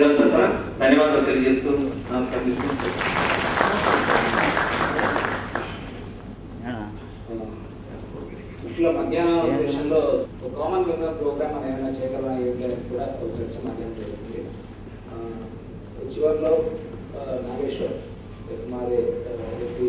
తరఫున ధన్యవాదాలు తెలియజేస్తూ నమస్కారం చేసుకుంటూ ఇట్లా మధ్యాహ్నం సెషన్ లో కామన్ గా ప్రోగ్రామ్ అని ఏమైనా చేయగలరా ఏంటి అనేది కూడా ఒక చర్చ మధ్యాహ్నం జరిగింది ఆ, చివరిలో ఆ, నాగేశ్వర్ మారే ఏపీ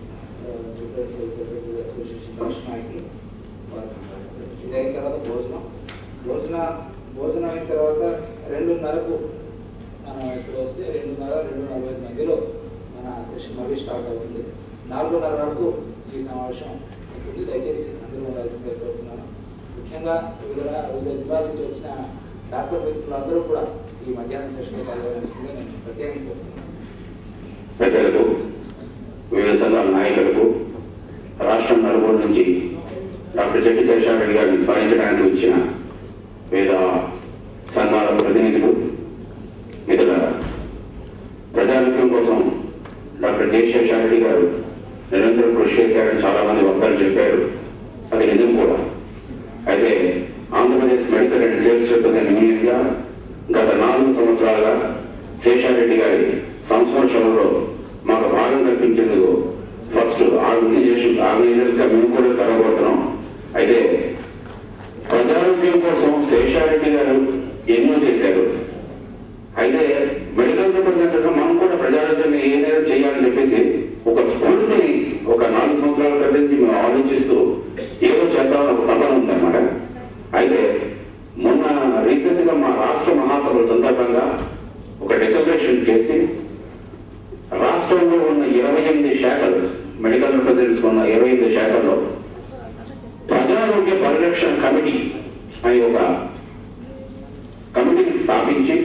అసోసియేషన్ రాష్ట్ర నాయకులు వారు మాట్లాడారు. ఇది అయిన తర్వాత భోజనం భోజన భోజనం అయిన తర్వాత రెండున్నరకు మనం ఇప్పుడు వస్తే రెండున్నర రెండు నలభై ఐదు మధ్యలో మన సెషన్ మళ్ళీ స్టార్ట్ అవుతుంది నాలుగున్నర వరకు ఈ సమావేశం ఉంటుంది దయచేసి అందరూ ఉండాల్సిందే కోరుతున్నాను ముఖ్యంగా వివిధ వివిధ జిల్లాల నుంచి వచ్చిన డాక్టర్ వ్యక్తులందరూ కూడా ఈ మధ్యాహ్నం సెషన్లో పాల్గొనాల్సిందే నేను ప్రత్యేకంగా కోరుతున్నాను పెద్దలకు వివిధ సంఘాల నాయకులకు రాష్ట్రం నలుగురు నుంచి డాక్టర్ చెట్టి శేషారెడ్డి గారిని స్మరించడానికి వచ్చిన వివిధ సంఘాల ప్రతినిధులు మిత్రులారా ప్రజారోగ్యం కోసం డాక్టర్ జె శేషారెడ్డి గారు నిరంతరం కృషి చేశారని చాలా మంది వక్తలు చెప్పారు అది నిజం కూడా అయితే Andhra Pradesh medical and sales represent యూనియన్గా గత నాలుగు సంవత్సరాలుగా శేషారెడ్డి గారి సంస్మరణలో మాకు భాగం కల్పించేందుకు ఫస్ట్ ఆర్గనైజేషన్ ఆర్గనైజర్స్ గా మేము కూడా కలగబడుతున్నాం అయితే ప్రజారోగ్యం కోసం శేషారెడ్డి గారు ఎన్నో చేశారు అయితే మెడికల్ రిప్రజెంటేటివ్ మనం కూడా ప్రజారోగ్యంగా ఏదైనా చేయాలని చెప్పేసి ఒక స్ఫూర్తిని ఒక నాలుగు సంవత్సరాల క్రితం నుంచి మేము ఆలోచిస్తూ ఏదో చేద్దామని ఒక తపన ఉందన్నమాట అయితే మొన్న రీసెంట్ గా మా రాష్ట్ర మహాసభల సందర్భంగా ఒక డెక్లరేషన్ చేసి రాష్ట్రంలో ఉన్న ఇరవై ఎనిమిది శాఖలు మెడికల్ రిప్రజెంటేటివ్స్ ఉన్న ఇరవై ఎనిమిది శాఖల్లో ప్రజారోగ్య పరిరక్షణ కమిటీ అనే ఒక కమిటీని స్థాపించి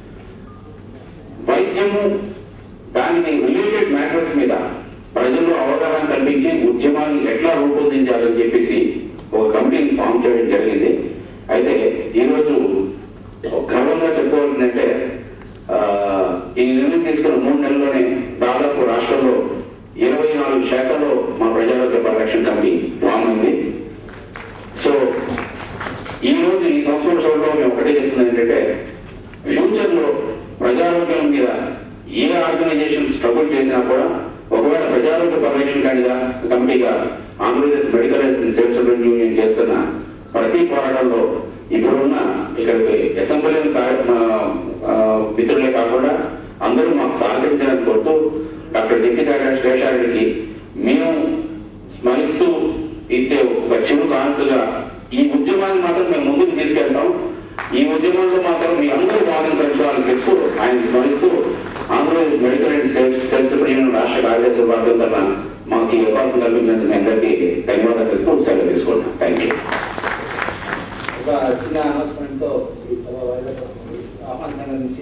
వైద్యము దానికి రిలేటెడ్ మ్యాటర్స్ మీద ప్రజల్లో అవగాహన కల్పించి ఉద్యమాన్ని ఎట్లా రూపొందించాలని చెప్పేసి ఒక కమిటీని ఫామ్ చేయడం జరిగింది అయితే ఈరోజు గర్వంగా చెప్పుకోవాల్సిందంటే ఆ, ఈ నిర్ణయం తీసుకున్న మూడు నెలల్లోనే దాదాపు రాష్ట్రంలో ఇరవై నాలుగు శాఖల్లో మా ప్రజారోగ్య పరిరక్షణ కమిటీ ఫామ్ అయింది సో ఈ రోజు ఈ సంవత్సరం సభలో మేము ఒకటే చెప్తున్నది ఏంటంటే ఫ్యూచర్ లో ప్రజారోగ్యం మీద ఏ ఆర్గనైజేషన్ స్ట్రగుల్ చేసినా కూడా ఒకవేళ ప్రజారోగ్య పరిరక్షణ కమిటీగా కమిటీగా Andhra Pradesh medical and sales union చేస్తున్న ప్రతి పోరాటంలో ఇప్పుడున్న ఇక్కడికి అసెంబ్లీ మిత్రులే కాకుండా అందరూ మాకు సహకరించాలని కోరుతూ డాక్టర్ డిప్యూటీ సెక్రటరీ శేషారెడ్డికి మేము స్మరిస్తూ ఇస్తే ఒక చిరు కానుకగా ఈ ఉద్యమాన్ని మాత్రం మేము ముందుకు తీసుకెళ్తాం ఈ ఉద్యమంలో మాత్రం మీ అందరూ భాగం పెంచుకోవాలని చెప్తూ ఆయన స్మరిస్తూ Andhra Pradesh medical and sales union రాష్ట్ర కార్యదర్శి వర్గం తరఫున మాకు ఈ అవకాశం కల్పించినందుకు మీ అందరికీ ధన్యవాదాలు తెలుపుతూ సెలవు తీసుకుంటాం థ్యాంక్ యూ ఒక చిన్న అనౌన్స్మెంట్ తో ఈ సభ వాయిదా పడుతుంది ఆహ్వాన సంఘం నుంచి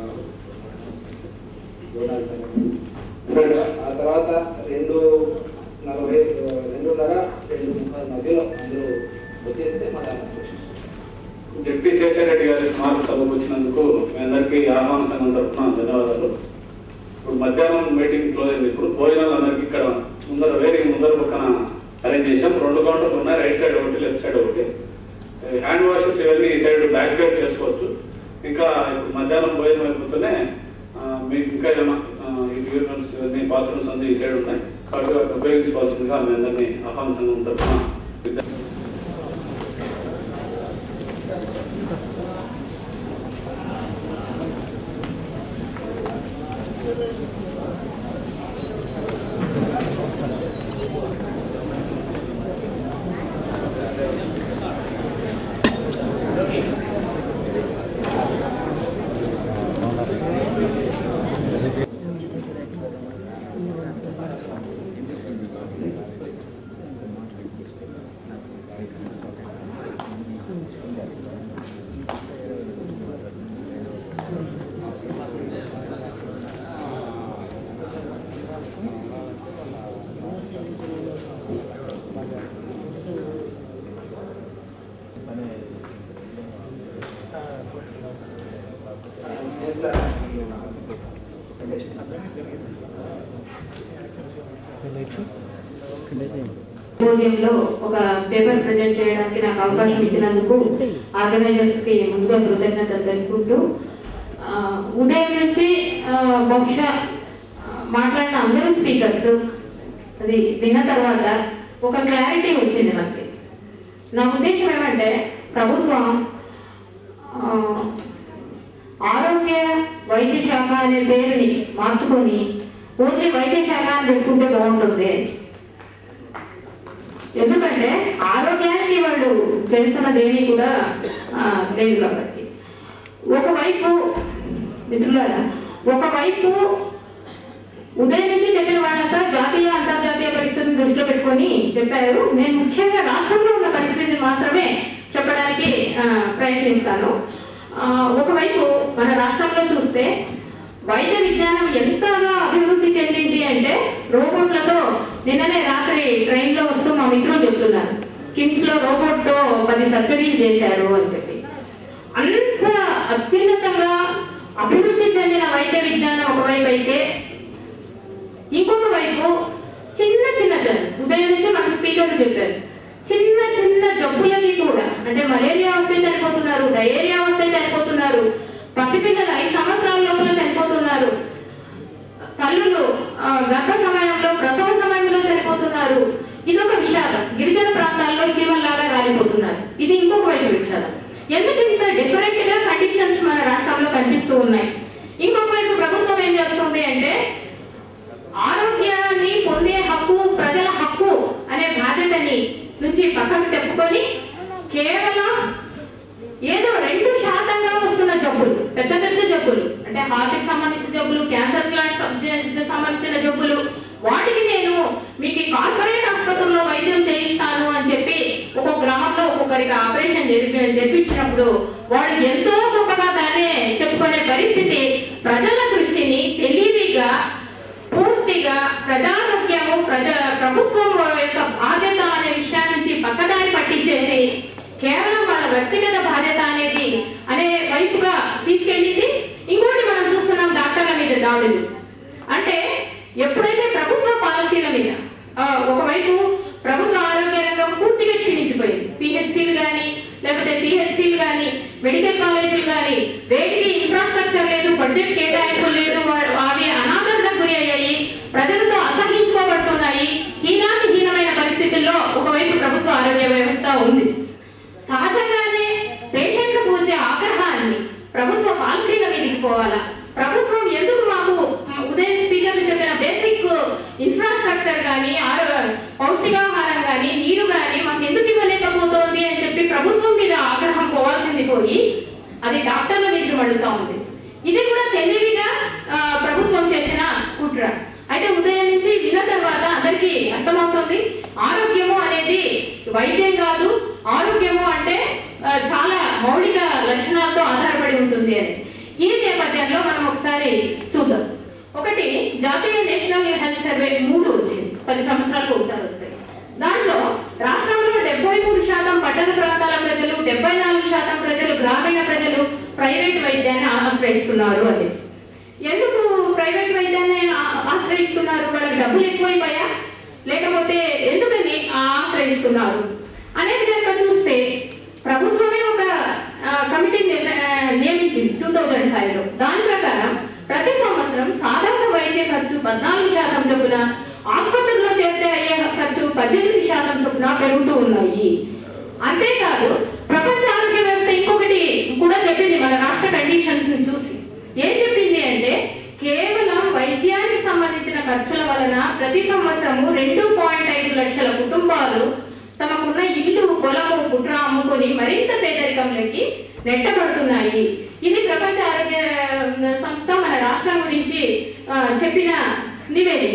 గోదావరి సంఘం నుంచి ఆ తర్వాత రెండు నలభై రెండున్నర రెండు ముప్పై మధ్యలో అందరూ వచ్చేస్తే మధ్యాహ్నం సెషన్ జడ్పీ శేషారెడ్డి గారి స్మారక సభకు వచ్చినందుకు మీ అందరికీ ఆహ్వాన సంఘం తరఫున ధన్యవాదాలు ఇప్పుడు మధ్యాహ్నం మీటింగ్ క్లోజ్ అయింది ఇప్పుడు భోజనాలు అందరికీ ఇక్కడ ముందర వేరే ముందర పక్కన అరేంజ్ చేసాం రెండు కౌంటర్లు ఉన్నాయి రైట్ సైడ్ ఒకటి లెఫ్ట్ సైడ్ ఒకటి హ్యాండ్ వాషెస్ ఇవన్నీ ఈ సైడ్ బ్యాక్ సైడ్ చేసుకోవచ్చు ఇంకా ఇప్పుడు మధ్యాహ్నం భోజనం అయిపోతూనే ఆ, మీకు ఇంకా ఏమైనా యూనివర్స్ ఇవన్నీ బాత్రూమ్స్ అన్ని ఈ సైడ్ ఉన్నాయి కాబట్టి వాటిని ఉపయోగించుకోవాల్సిందిగా మీ అందరినీ ఆహ్వాన సంఘం తరఫున విద్యా- పోడియంలో ఒక పేపర్ ప్రజెంట్ చేయడానికి నాకు అవకాశం ఇచ్చినందుకు ఆర్గనైజర్స్ కి ముందుగా కృతజ్ఞతలు తెలుపుకుంటూ ఆ, ఆ, ఉదయం నుంచి ఆ, బహుశా ఆ, మాట్లాడిన అందరూ స్పీకర్స్ అది విన్న తర్వాత ఒక క్లారిటీ వచ్చింది మనకి నా ఉద్దేశం ఏమంటే ప్రభుత్వం ఆ, ఆరోగ్య వైద్య శాఖ అనే పేరుని మార్చుకొని ఓన్లీ వైద్య శాఖ అని పెట్టుకుంటే బాగుంటుంది అని. ఎందుకంటే ఆరోగ్యానికి వాళ్ళు చేస్తున్నది ఏమీ కూడా ఆ, లేదు కాబట్టి ఒకవైపు మిత్రులారా ఒకవైపు ఉదయం నుంచి చెప్పిన వాళ్ళంతా జాతీయ అంతర్జాతీయ పరిస్థితిని దృష్టిలో పెట్టుకొని చెప్పారు నేను ముఖ్యంగా రాష్ట్రంలో ఉన్న పరిస్థితిని మాత్రమే చెప్పడానికి ఆ, ప్రయత్నిస్తాను ఆ, ఒకవైపు మన రాష్ట్రంలో చూస్తే వైద్య విజ్ఞానం ఎంతగా అభివృద్ధి చెందింది అంటే రోబోట్లతో నిన్ననే రాత్రి ట్రైన్ లో వస్తూ మా మిత్రులు చెప్తున్నారు కిమ్స్ లో రోబోట్ తో పది సర్జరీలు చేశారు అని చెప్పి అంత అత్యున్నతంగా అభివృద్ధి చెందిన వైద్య విజ్ఞానం ఒకవైపు అయితే ఇంకొక వైపు చిన్న చిన్న జన్ ఉదయం నుంచి మనకు స్పీకర్లు చెప్పారు చిన్న చిన్న జబ్బులకి కూడా అంటే మలేరియా వస్తే చనిపోతున్నారు డయేరియా వస్తే చనిపోతున్నారు పసిపిల్లలు ఐదు సంవత్సరాల లోపల చనిపోతున్నారు తల్లులు ఆ, గర్భ సమయంలో ప్రసవ సమయంలో చనిపోతున్నారు ఇదొక విషాదం గిరిజన ప్రాంతాల్లో చీమల్లాగా రాలిపోతున్నారు ఇది ఇంకొక వైపు విషాదం ఎందుకు ఇంత డిఫరెంట్ గా కండిషన్స్ మన రాష్ట్రంలో కనిపిస్తూ ఉన్నాయి ఇంకొక వైపు ప్రభుత్వం ఏం చేస్తుంది అంటే ఆరోగ్యాన్ని పొందే హక్కు ప్రజల హక్కు అనే బాధ్యతని నుంచి పక్కకు తెప్పుకొని కేవలం ఏదో రెండు శాతంగా వస్తున్న జబ్బులు పెద్ద పెద్ద జబ్బులు అంటే హార్ట్ కి సంబంధించిన జబ్బులు క్యాన్సర్ గ్లాండ్ సంబంధించిన జబ్బులు వాటికి నేను మీకు ఈ కార్పొరేట్ ఆసుపత్రుల్లో వైద్యం చేయిస్తాను అని చెప్పి ఒక్కొక్క గ్రామంలో ఒక్కొక్కరికి ఆపరేషన్ జరిపి జరిపించినప్పుడు వాళ్ళు ఎంతో గొప్పగా దాన్ని చెప్పుకునే పరిస్థితి ప్రజల దృష్టిని తెలివిగా పూర్తిగా ప్రజారోగ్యము ప్రజ ప్రభుత్వం యొక్క బాధ్యత అనే విషయం నుంచి పక్కదారి పట్టించేసి కేవలం వాళ్ళ వ్యక్తిగత బాధ్యత అనేది అనే వైపుగా తీసుకెళ్ళింది ఇంకోటి మనం చూస్తున్నాం డాక్టర్ల మీద దాడులు అంటే ఎప్పుడైతే ప్రభుత్వ పాలసీల మీద ఆ, ఒకవైపు ప్రభుత్వ ఆరోగ్య రంగం పూర్తిగా క్షీణించిపోయింది పిహెచ్సిలు కానీ లేకపోతే సిహెచ్సిలు కానీ మెడికల్ కాలేజీలు కానీ వేటికి ఇన్ఫ్రాస్ట్రక్చర్ లేదు బడ్జెట్ కేటాయింపులు లేదు వా- అవి అనాదరణకు గురి అయ్యాయి ప్రజలతో అసహించుకోబడుతున్నాయి హీనాతి హీనమైన పరిస్థితుల్లో ఒకవైపు ప్రభుత్వ ఆరోగ్య వ్యవస్థ ఉంది సహజంగానే పేషెంట్లకు వచ్చే ఆగ్రహాన్ని ప్రభుత్వ పాలసీల మీదకి పోవాలా ప్రభుత్వం ఎందుకు మాకు మ, ఉదయం స్పీకర్లు చెప్పిన బేసిక్ ఇన్ఫ్రాస్ట్రక్చర్ కానీ పౌష్టికాహారం కానీ నీరు కానీ మాకు ఎందుకు ఇవ్వలేకపోతోంది అని చెప్పి ప్రభుత్వం మీద ఆగ్రహం పోవాల్సింది పోయి అది డాక్టర్ల మీద మడుగుతా ఉంది ఇది కూడా తెలివిగా ఆ, ప్రభుత్వం చేసిన కుట్ర అయితే ఉదయం నుంచి విన్న తర్వాత అందరికీ అర్థమవుతుంది ఆరోగ్యము అనేది వైద్యం కాదు ఆరోగ్యము అంటే ఆ, చాలా మౌలిక లక్షణాలతో ఆధారపడి ఉంటుంది అని ఈ నేపథ్యంలో మనం ఒకసారి చూద్దాం ఒకటి జాతీయ నేషనల్ హెల్త్ సర్వే మూడు వచ్చింది పది సంవత్సరాలకు ఒకసారి వస్తాయి దాంట్లో రాష్ట్రంలో డెబ్బై మూడు శాతం పట్టణ ప్రాంతాల ప్రజలు డెబ్బై నాలుగు శాతం ప్రజలు గ్రామీణ ప్రజలు ప్రైవేట్ వైద్యాన్ని ఆశ్రయిస్తున్నారు అని ఎందుకు ప్రైవేట్ వైద్యాన్ని ఆ- ఆశ్రయిస్తున్నారు వాళ్ళకి డబ్బులు ఎక్కువైపోయా లేకపోతే ఎందుకని ఆశ్రయిస్తున్నారు అనేది కనుక చూస్తే ప్రభుత్వమే ఒక ఆ, కమిటీని నిర్ణ- ఆ, నియమించింది టూ థౌజండ్ ఫైవ్ లో దాని ప్రకారం ప్రతి సంవత్సరం సాధారణ వైద్య ఖర్చు పద్నాలుగు శాతం చొప్పున ఆసుపత్రిలో చేరితే అయ్యే ఖర్చు పద్దెనిమిది శాతం చొప్పున పెరుగుతూ ఉన్నాయి అంతేకాదు ప్రపంచ ఆరోగ్య వ్యవస్థ ఇంకొకటి కూడా చెప్పింది మన రాష్ట్ర కండిషన్స్ ని చూసి ఏం చెప్పింది అంటే కేవలం వైద్యానికి సంబంధించిన ఖర్చుల వలన ప్రతి సంవత్సరము రెండు పాయింట్ ఐదు లక్షల కుటుంబాలు తమకున్న ఇల్లు పొలము కుట్ర అమ్ముకొని మరింత పేదరికంలోకి నెట్టబడుతున్నాయి ఇది ప్రపంచ ఆరోగ్య సంస్థ మన రాష్ట్రం గురించి ఆ, చెప్పిన నివేదిక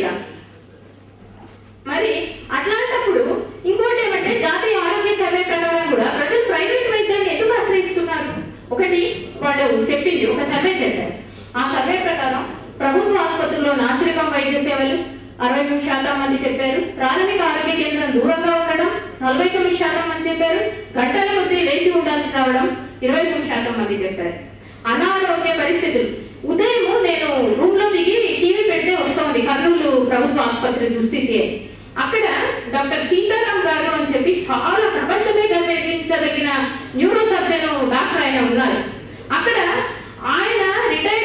మరి అట్లాంటప్పుడు ఇంకోటి ఏమంటే జాతీయ ఆరోగ్య సర్వే ప్రకారం కూడా ప్రజలు ప్రైవేట్ వైద్యాన్ని ఎందుకు ఆశ్రయిస్తున్నారు ఒకటి వాళ్ళు చెప్పింది ఒక సర్వే చేశారు ఆ సర్వే ప్రకారం ప్రభుత్వ ఆసుపత్రుల్లో నాసిరకం వైద్య సేవలు అరవై మూడు శాతం మంది చెప్పారు ప్రాథమిక ఆరోగ్య కేంద్రం దూరంగా ఉండడం నలభై తొమ్మిది శాతం మంది చెప్పారు గంటల కొద్దీ వేచి ఉండాల్సి రావడం ఇరవై మూడు శాతం మంది చెప్పారు అనారోగ్య పరిస్థితులు ఉదయం నేను రూమ్ లో దిగి టీవీ పెడితే వస్తోంది కర్నూలు ప్రభుత్వ ఆసుపత్రి దుస్థితి అని. అక్కడ డాక్టర్ సీతారాం గారు అని చెప్పి చాలా ప్రపంచమే గర్వించదగిన న్యూరో సర్జన్ డాక్టర్ ఆయన ఉన్నారు అక్కడ ఆయన రిటైర్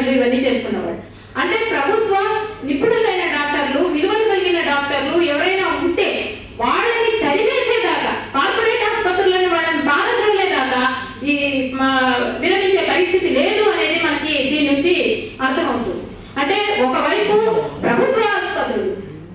స్కానింగ్లు ఇవన్నీ చేసుకునేవాడు అంటే ప్రభుత్వ నిపుణులైన డాక్టర్లు విలువలు కలిగిన డాక్టర్లు ఎవరైనా ఉంటే వాళ్ళని తరివేసేదాకా కార్పొరేట్ ఆసుపత్రులను వాళ్ళని బాధలేదాకా ఈ మా విరమించే పరిస్థితి లేదు అనేది మనకి దీని నుంచి అర్థమవుతుంది అంటే ఒకవైపు ప్రభుత్వ ఆసుపత్రులు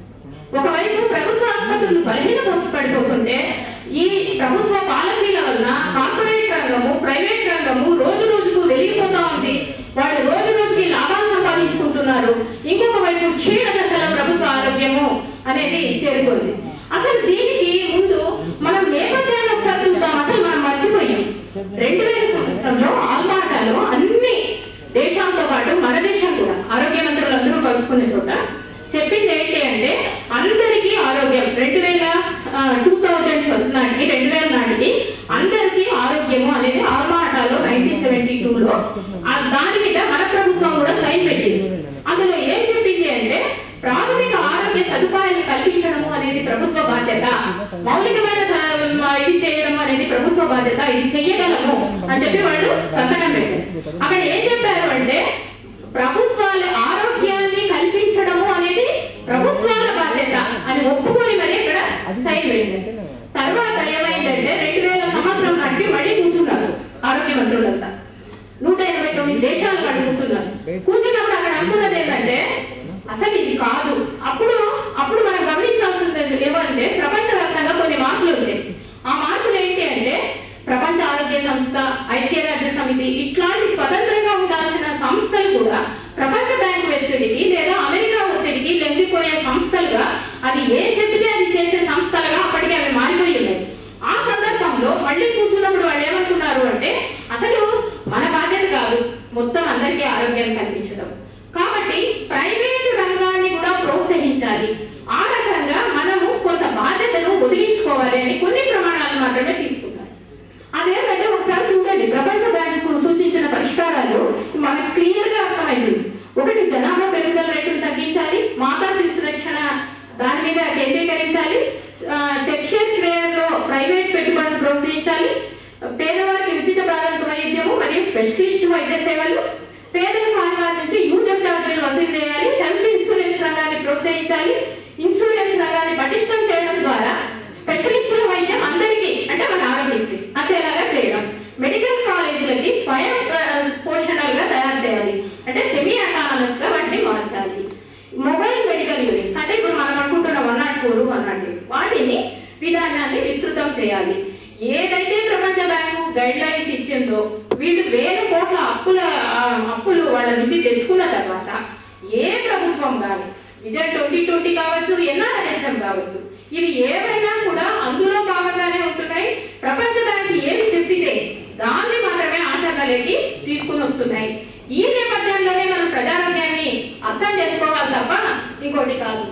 ఒకవైపు ప్రభుత్వ ఆసుపత్రులు బలహీన పడిపోతుంటే ఈ ప్రభుత్వ పాలసీల వలన కార్పొరేట్ రంగము ప్రైవేట్ రంగము రోజు రోజుకు వెలిగిపోతా ఉంది వాళ్ళు రోజు రోజుకి లాభాలు సంపాదించుకుంటున్నారు ఇంకొక వైపు క్షీణ దశలో ప్రభుత్వ ఆరోగ్యము అనేది చేరుకుంది అసలు దీనికి ముందు మనం నేపథ్యాన్ని ఒకసారి చూద్దాం అసలు మనం మర్చిపోయాం రెండు వేల సంవత్సరంలో ఆల్మాటాలో అన్ని దేశాలతో పాటు మన దేశం కూడా ఆరోగ్య మంత్రులు అందరూ కలుసుకునే చోట చెప్పింది ఏంటి అంటే అందరికీ ఆరోగ్యం రెండు వేల టూ థౌజండ్ నాటికి రెండు వేల నాటికి అందరికీ ఆరోగ్యము అనేది ఆల్మాటాలో నైన్టీన్ సెవెంటీ టూలో దాని మీద మన ప్రభుత్వం కూడా సైన్ పెట్టింది అందులో ఏం చెప్పింది అంటే ప్రాథమిక ఆరోగ్య సదుపాయాలు కల్పించడము అనేది ప్రభుత్వ బాధ్యత మౌలికమైన స- ఇది చేయడం అనేది ప్రభుత్వ బాధ్యత ఇది చెయ్యగలము అని చెప్పి వాళ్ళు సంతకం పెట్టారు అక్కడ ఏం చెప్పారు అంటే ప్రభుత్వాల ఆరోగ్యాన్ని కల్పించడము అనేది ప్రభుత్వాల బాధ్యత అని ఒప్పుకొని మరి ఇక్కడ సైన్ పెట్టారు తర్వాత ఏమైందంటే రెండు వేల సంవత్సరం నాటికి మళ్ళీ కూర్చున్నారు ఆరోగ్య మంత్రులంతా నూట ఇరవై తొమ్మిది దేశాలు వాళ్ళు కూర్చున్నారు కూర్చున్నప్పుడు అక్కడ అనుకున్నది ఏంటంటే అసలు ఇది కాదు అప్పుడు అప్పుడు మనం గమనించాల్సింది ఏమంటే ప్రపంచవ్యాప్తంగా కొన్ని మార్పులు వచ్చాయి ఆ మార్పులు ఏంటి అంటే ప్రపంచ ఆరోగ్య సంస్థ ఐక్యరాజ్య సమితి ఇట్లాంటి స్వతంత్రంగా ఉండాల్సిన సంస్థలు కూడా ప్రపంచ బ్యాంకు ఒత్తిడికి లేదా అమెరికా ఒత్తిడికి లొంగిపోయే సంస్థలుగా అది ఏం చెప్తే అది చేసే సంస్థలుగా అప్పటికే అవి మారిపోయి ఉన్నాయి ఆ సందర్భంలో మళ్ళీ కూర్చున్నప్పుడు వాళ్ళు ఏమనుకున్నారు అంటే అసలు మన బాధ్యత కాదు మొత్తం అందరికీ ఆరోగ్యాన్ని కల్పించడం కాబట్టి ప్రైవేటు రంగాన్ని కూడా ప్రోత్సహించాలి ఆ రకంగా మనము కొంత బాధ్యతను వదిలించుకోవాలి అని కొన్ని ప్రమాణాలు మాత్రమే తీసుకున్నారు అదేంటంటే ఒకసారి చూడండి ప్రపంచ బ్యాంకు సూచించిన పరిష్కారాలు మనకు క్లియర్ గా అర్థమైంది ఒకటి జనాభా పెరుగుదల రేటును తగ్గించాలి మాతా శిశు రక్షణ దాని మీద కేంద్రీకరించాలి టెక్స్టైల్ క్రేయర్ లో ప్రైవేట్ పెట్టుబడులు ప్రోత్సహించాలి పేదవారికి ఉచిత ప్రాథమిక వైద్యము మరియు స్పెషలిస్ట్ వైద్య సేవలు పేదల కాని వారి నుంచి యూజర్ ఛార్జీలు వసూలు చేయాలి హెల్త్ ఇన్సూరెన్స్ రంగాన్ని ప్రోత్సహించాలి ఇన్సూరెన్స్ రంగాన్ని పటిష్టం చేయడం ద్వారా స్పెషలిస్టుల వైద్యం అందరికీ అంటే మన ఆరోగ్యశ్రీ అంతేలాగా చేయడం మెడికల్ కాలేజీలకి స్వయం ప్ర- పోషణలుగా తయారు చేయాలి అంటే సెమీ అటానమస్ గా వాటిని మార్చాలి మొబైల్ మెడికల్ యూనిట్స్ అంటే ఇప్పుడు మనం అనుకుంటున్న one nought four one nought వాటిని విధానాన్ని విస్తృతం చేయాలి ఏదైతే ప్రపంచ బ్యాంకు గైడ్ లైన్స్ ఇచ్చిందో వీళ్ళు వేల కోట్ల అప్పుల ఆ, అప్పులు వాళ్ళ నుంచి తెచ్చుకున్న తర్వాత ఏ ప్రభుత్వం కానీ విజయ్ ట్వంటీ ట్వంటీ కావచ్చు ఎన్ఆర్ఎస్ఎం కావచ్చు ఇవి ఏవైనా కూడా అందులో భాగంగానే ఉంటున్నాయి ప్రపంచ బ్యాంకు ఏమి చెప్పితే దాన్ని మాత్రమే ఆచరణలోకి తీసుకుని వస్తున్నాయి ఈ నేపథ్యంలోనే మనం ప్రజారోగ్యాన్ని అర్థం చేసుకోవాలి తప్ప ఇంకోటి కాదు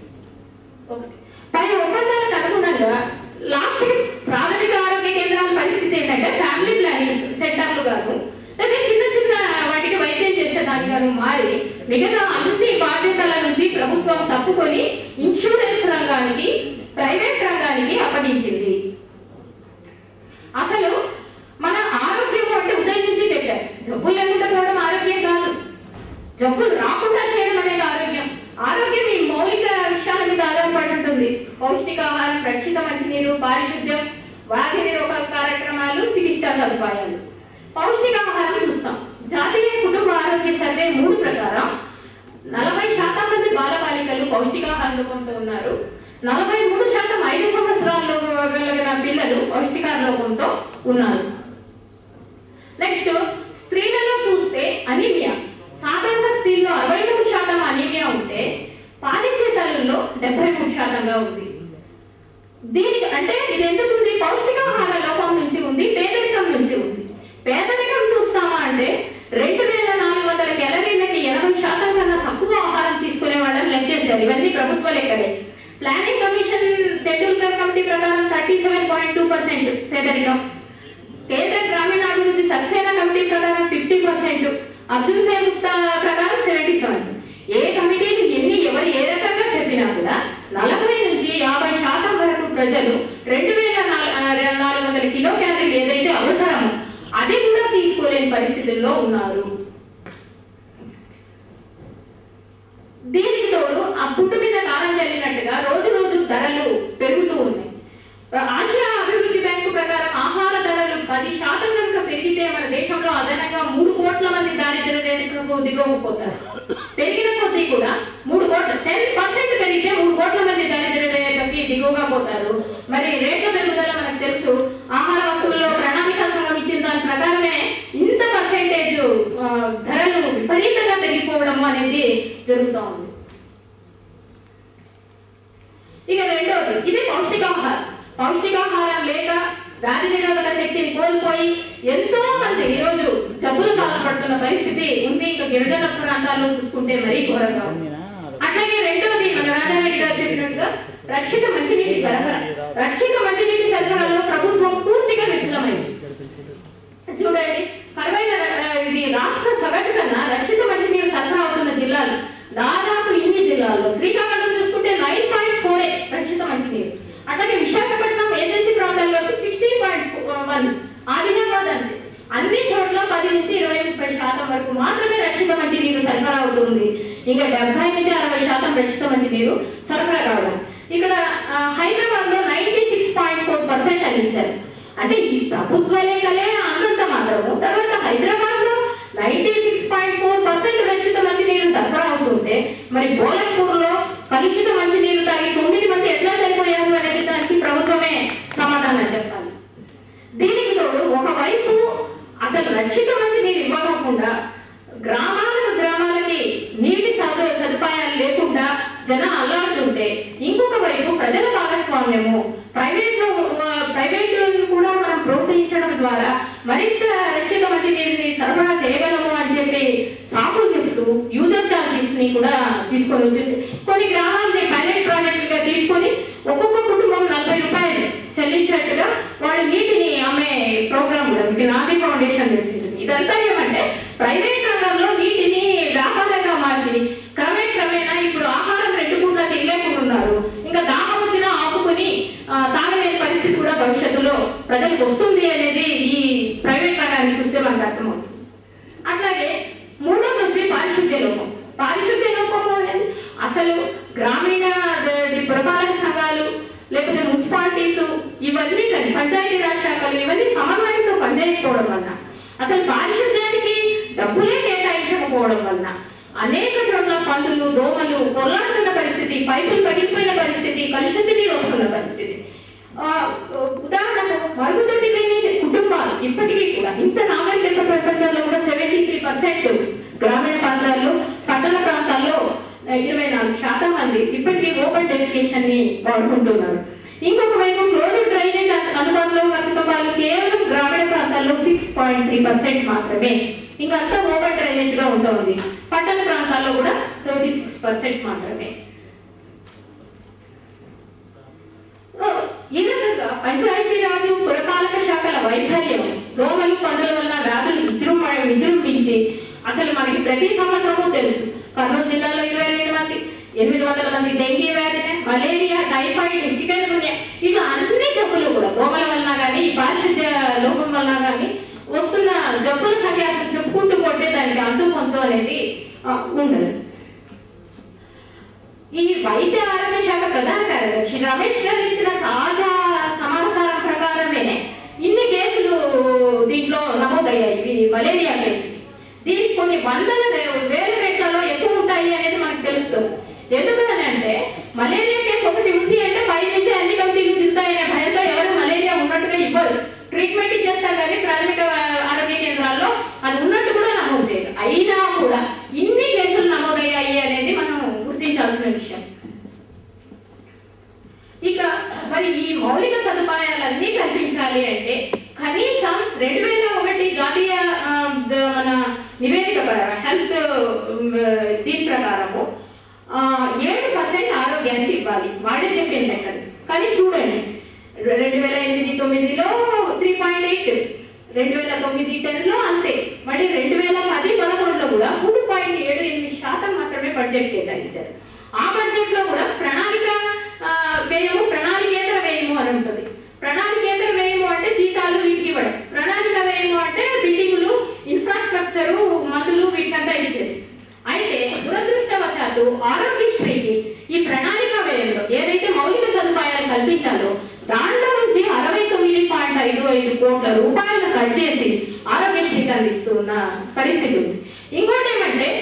ఒకటి. పై ఒప్పందాలకు అనుగుణంగా లాస్ట్ ప్రాథమిక ఆరోగ్య కేంద్రాల పరిస్థితి ఏంటంటే ఫ్యామిలీ ప్లానింగ్ సెంటర్లు గాను లేదా చిన్న చిన్న వాటికి వైద్యం చేసేదాన్ని గాను మారి మిగతా అన్ని బాధ్యతల నుంచి ప్రభుత్వం తప్పుకొని ఇన్సూరెన్స్ రంగానికి ప్రైవేట్ రంగానికి అప్పగించింది అసలు మన ఆరోగ్యం అంటే ఉదయం నుంచి చెప్పారు జబ్బులు లేకుండా పోవడం ఆరోగ్యం కాదు జబ్బులు రాకుండా చేయడం అనేది ఆరోగ్యం ఆరోగ్యం ఈ మౌలిక విషయాల మీద ఆధారపడి ఉంటుంది పౌష్టికాహారం రక్షిత మంచినీరు పారిశుద్ధ్యం వ్యాధి నిరోధక కార్యక్రమాలు చికిత్సా సదుపాయాలు పౌష్టికాహారం చూస్తాం జాతీయ కుటుంబ ఆరోగ్య సర్వే మూడు ప్రకారం నలభై శాతం మంది బాలబాలికలు పౌష్టికాహార లోపంతో ఉన్నారు నలభై మూడు శాతం ఐదు సంవత్సరాల్లో కలిగిన పిల్లలు పౌష్టికాహార లోపంతో ఉన్నారు నెక్స్ట్ స్త్రీలలో చూస్తే అనీమియా సాధారణ స్త్రీల్లో అరవై మూడు శాతం అనీమియా ఉంటే పాలించే తల్లుల్లో డెబ్బై మూడు శాతంగా ఉంది దీనికి అంటే ఇది ఎందుకు ఉంది పౌష్టికాహార లోపం నుంచి ఉంది పేదరికం నుంచి ఉంది పేదరికం చూస్తామా అంటే రెండు వేల నాలుగు వందల క్యాలరీలకి ఎనభై శాతం కన్నా తక్కువ ఆహారం తీసుకునే వాళ్ళని లెక్కేశారు ఇవన్నీ ప్రభుత్వ లెక్కలే ప్లానింగ్ కమిషన్ టెండూల్కర్ కమిటీ ప్రకారం thirty seven point two percent పేదరికం కేంద్ర గ్రామీణాభివృద్ధి సక్సేనా కమిటీ ప్రకారం ఫిఫ్టీ పర్సెంట్ అబ్దుల్ సేన్ గుప్తా ప్రకారం సెవెంటీ సెవెన్ ఏ కమిటీలు ఎన్ని ఎవరు ఏ రకంగా చెప్పినా కూడా నలభై నుంచి యాభై శాతం వరకు ప్రజలు రెండు వేల నాలుగు వందల కిలో క్యాలరీలు ఏదైతే అవసరమో అది కూడా తీసుకోలేని పరిస్థితుల్లో ఉన్నారు దిగకపోతారు పెరిగిన కొద్దీ కూడా మూడు కోట్ల టెన్ పర్సెంట్ పెరిగితే మూడు కోట్ల మంది దారిద్ర్య రేఖకి దిగువగా పోతారు మరి రేట్ల పెరుగుదల మనకు తెలుసు ఆహార వస్తువుల్లో ప్రణాళిక సంఘం ఇచ్చిన దాని ప్రకారమే ఇంత పర్సెంటేజ్ ధరలు విపరీతంగా పెరిగిపోవడం అనేది జరుగుతూ ఉంది ఇక రెండోది ఇది పౌష్టికాహారం పౌష్టికాహారం లేక వ్యాధి నిరోధక శక్తిని కోల్పోయి ఎంతో మంది ఈరోజు జబ్బులు బాధపడుతున్న పరిస్థితి ఉంది ఇంకా గిరిజన ప్రాంతాల్లో చూసుకుంటే మరీ ఘోరంగా ఉంది అట్లాగే రెండోది మన రాజారెడ్డి గారు చెప్పినట్టుగా రక్షిత మంచినీటి సరఫరా రక్షిత మంచినీటి సరఫరాలో ప్రభుత్వం పూర్తిగా విఫలమైంది చూడండి కరువైన ఆ, ఇది రాష్ట్ర సగటు కన్నా రక్షిత మంచినీరు సరఫరా అవుతున్న జిల్లాలు దాదాపు ఇన్ని జిల్లాల్లో శ్రీకాకుళం చూసుకుంటే నైన్ పాయింట్ ఫోర్ రక్షిత మంచినీరు అట్లాగే విశాఖపట్నం ఏజెన్సీ ప్రాంతాల్లో సిక్స్టీన్ పాయింట్ వన్ ఆదిలాబాద్ అంతే అన్ని చోట్ల పది నుంచి ఇరవై ముప్పై శాతం వరకు మాత్రమే రక్షిత మంచినీరు సరఫరా అవుతుంది ఇంకా డెబ్బై నుంచి అరవై శాతం రక్షిత మంచినీరు సరఫరా కావడం ఇక్కడ ఆ, హైదరాబాద్ లో ninety six point four percent అందించారు అంటే ఈ ప్రభుత్వ లెక్కలే అంతంత మాత్రము తర్వాత హైదరాబాద్ లో ninety six point four percent రక్షిత మంచినీరు సరఫరా అవుతుంటే మరి గోలఖ్పూర్ లో కలుషిత మంచినీరు తాగి తొమ్మిది మంది ఎట్లా చనిపోయారు అనేది దానికి ప్రభుత్వమే సమాధానం చెప్పాలి దీనికి తోడు ఒకవైపు అసలు రక్షిత మంచినీరు ఇవ్వకుండా గ్రామాలకు గ్రామాలకి నీటి సదు సదుపాయాలు లేకుండా జన అల్లాడుతుంటే ఇంకొక వైపు ప్రజల భాగస్వామ్యము ప్రైవేట్ లో ప్రైవేట్ కూడా మనం ప్రోత్సహించడం ద్వారా మరింత రక్షిత మంచినీరుని సరఫరా చేయగలము అని చెప్పి సాకులు చెప్తూ యూజర్ చార్జెస్ ని కూడా తీసుకొని వచ్చింది కొన్ని గ్రామాలని పైలట్ ప్రాజెక్టుగా తీసుకొని ఒక్కొక్క కుటుంబం నలభై రూపాయలు చెల్లించేట్టుగా వాళ్ళు నీటిని అమ్మే ప్రోగ్రామ్ కూడా ఇది నాది ఫౌండేషన్ చేసింది ఇదంతా ఏమంటే ప్రైవేట్ రంగంలో నీటిని వ్యాపారంగా మార్చి క్రమే క్రమేణా ఇప్పుడు ఆహారం రెండు పూట్ల తినలేకుంటున్నారు ఇంకా దాహం వచ్చినా ఆపుకుని ఆ, తాగలేని పరిస్థితి కూడా భవిష్యత్తులో ప్రజలకు వస్తుంది అనేది ఈ ప్రైవేట్ రంగాన్ని చూస్తే మనకు అర్థమవుతుంది అట్లాగే మూడోది వచ్చి పారిశుద్ధ్య లోపం పారిశుద్ధ్య లోపము అనేది అసలు గ్రామీణ ద- ది పురపాలక సంఘాలు లేకపోతే మున్సిపాలిటీస్ ఇవన్నీ కానీ పంచాయతీ రాజ్ శాఖలు ఇవన్నీ సమన్వయంతో పనిచేయకపోవడం వల్ల అసలు పారిశుద్ధ్యానికి డబ్బులే కేటాయించకపోవడం వల్ల అనేక చోట్ల పందులు దోమలు పొల్లాడుతున్న పరిస్థితి పైపులు పగిలిపోయిన పరిస్థితి కలుషిత నీరు వస్తున్న పరిస్థితి ఆ, ఉదాహరణకు మరుగుదొడ్డి లేని కుటుంబాలు ఇప్పటికీ కూడా ఇంత నాగరికత ప్రపంచంలో కూడా సెవెంటీ త్రీ పర్సెంట్ గ్రామీణ ప్రాంతాల్లో పట్టణ ప్రాంతాల్లో ఇరవై నాలుగు శాతం మంది ఇప్పటికీ ఓపెన్ డెఫికేషన్ ని వాడుకుంటున్నారు ఇంకొక వైపు క్లోజ్డ్ డ్రైనేజ్ అనుభవంలో ఉన్న కుటుంబాలు కేవలం గ్రామీణ ప్రాంతాల్లో సిక్స్ పాయింట్ త్రీ పర్సెంట్ మాత్రమే ఇంకంతా ఓపెన్ డ్రైనేజ్ గా ఉంటుంది పట్టణ ప్రాంతాల్లో కూడా థర్టీ సిక్స్ పర్సెంట్ మాత్రమే ఈ రకంగా పంచాయతీరాజు పురపాలక శాఖల వైఫల్యం దోమలు పందుల వల్ల వ్యాధులు విజృంభ విజృంభించి అసలు మనకి ప్రతి సంవత్సరము తెలుసు కర్నూలు జిల్లాలో ఇరవై రెండు మంది ఎనిమిది వందల మంది డెంగీ వ్యాధిని మలేరియా టైఫాయిడ్ చికెన్ గున్యా ఇట్లా అన్ని జబ్బులు కూడా దోమల వల్ల కానీ ఈ పారిశుద్ధ్య లోపం వల్ల కానీ వస్తున్న జబ్బుల సంఖ్య అసలు చెప్పుకుంటూ పోతే దానికి అంతు పొంతు అనేది ఆ, ఉండదు ఈ వైద్య ఆరోగ్య శాఖ ప్రధాన కార్యదర్శి రమేష్ గారు ఇచ్చిన తాజా సమాచారం ప్రకారమే ఇన్ని కేసులు దీంట్లో నమోదయ్యాయి ఇవి మలేరియా కేసు దీనికి కొన్ని వందల రే- వేల రెట్లలో ఎక్కువ ఉంటాయి అనేది మనకు తెలుస్తుంది ఎందుకని అంటే మలేరియా కేసు ఒకటి ఉంది అంటే పై నుంచి అన్ని కమిటీలు తింటాయనే భయంతో ఎవరు మలేరియా ఉన్నట్టుగా ఇవ్వరు ట్రీట్మెంట్ ఇచ్చేస్తారు కానీ ప్రాథమిక ఆరోగ్య కేంద్రాల్లో అది ఉన్నట్టు కూడా నమోదు చేయరు అయినా కూడా ఇన్ని కేసులు నమోదయ్యాయి అనేది మనం గుర్తించాల్సిన విషయం ఇక మరి ఈ మౌలిక సదుపాయాలన్నీ కల్పించాలి అంటే కనీసం రెండు వేల ఒకటి జాతీయ ఆ, ద- మన నివేదిక ప్రకారం హెల్త్ దీని ప్రకారము ఆ, ఏడు పర్సెంట్ ఆరోగ్యానికి ఇవ్వాలి వాళ్ళే చెప్పింది లెక్కలు కానీ చూడండి రెండు వేల ఎనిమిది తొమ్మిదిలో త్రీ పాయింట్ ఎయిట్ రెండు వేల తొమ్మిది టెన్ లో అంతే మళ్ళీ రెండు వేల పది పదకొండులో కూడా మూడు పాయింట్ ఏడు ఎనిమిది శాతం మాత్రమే బడ్జెట్ కేటాయించారు ఆ బడ్జెట్ లో కూడా ప్రణాళిక ఆ, వ్యయము ప్రణాళికేతర వ్యయము అని ఉంటుంది ప్రణాళికేతర వ్యయము అంటే జీతాలు వీటికి ఇవ్వడం ప్రణాళిక వ్యయము అంటే బిల్డింగులు ఇన్ఫ్రాస్ట్రక్చరు మందులు వీటికంతా ఇచ్చేది అయితే దురదృష్టవశాత్తు ఆరోగ్యశ్రీకి ఈ ప్రణాళిక వ్యయంలో ఏదైతే మౌలిక సదుపాయాలు కల్పించాలో దాంట్లో నుంచి అరవై తొమ్మిది పాయింట్ ఐదు ఐదు కోట్ల రూపాయలు కట్ చేసి ఆరోగ్యశ్రీకి అందిస్తున్న పరిస్థితి ఉంది ఇంకోటి ఏమంటే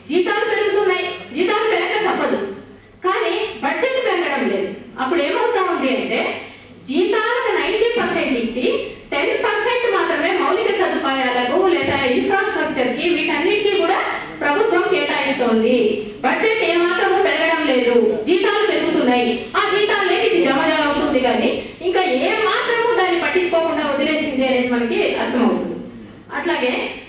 జీతాలు పెరుగుతున్నాయి జీతాలు పెరగక తప్పదు కానీ బడ్జెట్ పెరగడం లేదు అప్పుడు ఏమవుతా ఉంది అంటే జీతాలకు నైంటీ పర్సెంట్ ఇచ్చి టెన్ పర్సెంట్ మాత్రమే మౌలిక సదుపాయాలకు లేదా ఇన్ఫ్రాస్ట్రక్చర్ కి వీటన్నిటికీ కూడా ప్రభుత్వం కేటాయిస్తోంది బడ్జెట్ ఏమాత్రము పెరగడం లేదు జీతాలు పెరుగుతున్నాయి ఆ జీతాలే ఇది జమ అవుతుంది కానీ ఇంకా ఏ మాత్రము దాన్ని పట్టించుకోకుండా వదిలేసింది అనేది మనకి అర్థమవుతుంది అట్లాగే